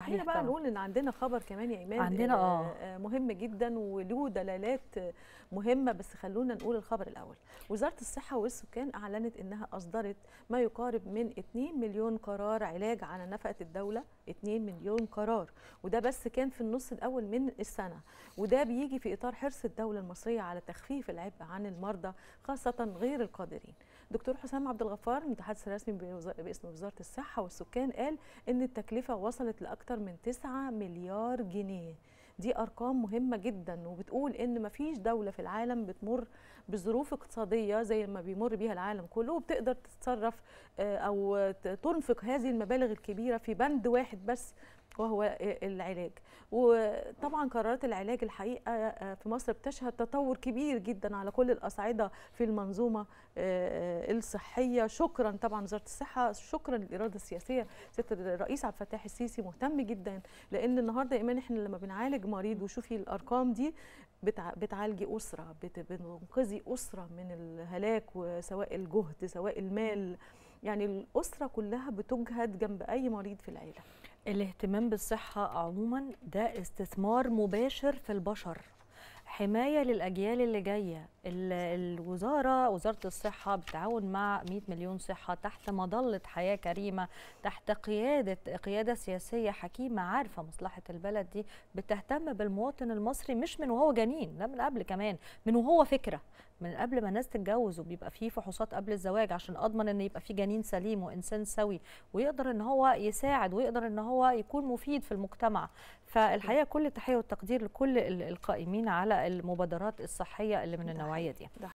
خلينا بقى طبعاً. نقول ان عندنا خبر كمان يا ايمان عندنا آه. آه، مهم جدا وله دلالات آه، مهمه بس خلونا نقول الخبر الاول وزاره الصحه والسكان اعلنت انها اصدرت ما يقارب من 2 مليون قرار علاج على نفقه الدوله 2 مليون قرار وده بس كان في النص الاول من السنه وده بيجي في اطار حرص الدوله المصريه على تخفيف العبء عن المرضى خاصه غير القادرين دكتور حسام عبد الغفار المتحدث الرسمي بوز- باسم وزاره الصحه والسكان قال ان التكلفه وصلت لاكثر من 9 مليار جنيه دي ارقام مهمه جدا وبتقول ان مفيش دوله في العالم بتمر بظروف اقتصاديه زي ما بيمر بيها العالم كله وبتقدر تتصرف آه، او ت- تنفق هذه المبالغ الكبيره في بند واحد بس وهو آه، العلاج وطبعا قرارات العلاج الحقيقه آه، في مصر بتشهد تطور كبير جدا على كل الاصعده في المنظومه آه، الصحيه شكرا طبعا وزاره الصحه شكرا للاراده السياسيه سياده الرئيس عبد الفتاح السيسي مهتم جدا لان النهارده يا ايمان احنا لما بنعالج مريض وشوفي الارقام دي بتع... بتعالجي اسره بت... بتنقذي اسره من الهلاك وسواء الجهد سواء المال يعني الاسره كلها بتجهد جنب اي مريض في العيله الاهتمام بالصحة عموما ده استثمار مباشر في البشر حماية للأجيال اللي جاية ال- الوزارة وزارة الصحة بالتعاون مع 100 مليون صحة تحت مظلة حياة كريمة تحت قيادة قيادة سياسية حكيمة عارفة مصلحة البلد دي بتهتم بالمواطن المصري مش من وهو جنين لا من قبل كمان من وهو فكرة من قبل ما الناس تتجوز وبيبقى فيه فحوصات قبل الزواج عشان اضمن ان يبقى فيه جنين سليم وانسان سوي ويقدر ان هو يساعد ويقدر ان هو يكون مفيد في المجتمع فالحقيقه كل التحيه والتقدير لكل ال- القائمين على المبادرات الصحيه اللي من ده النوعيه دي ده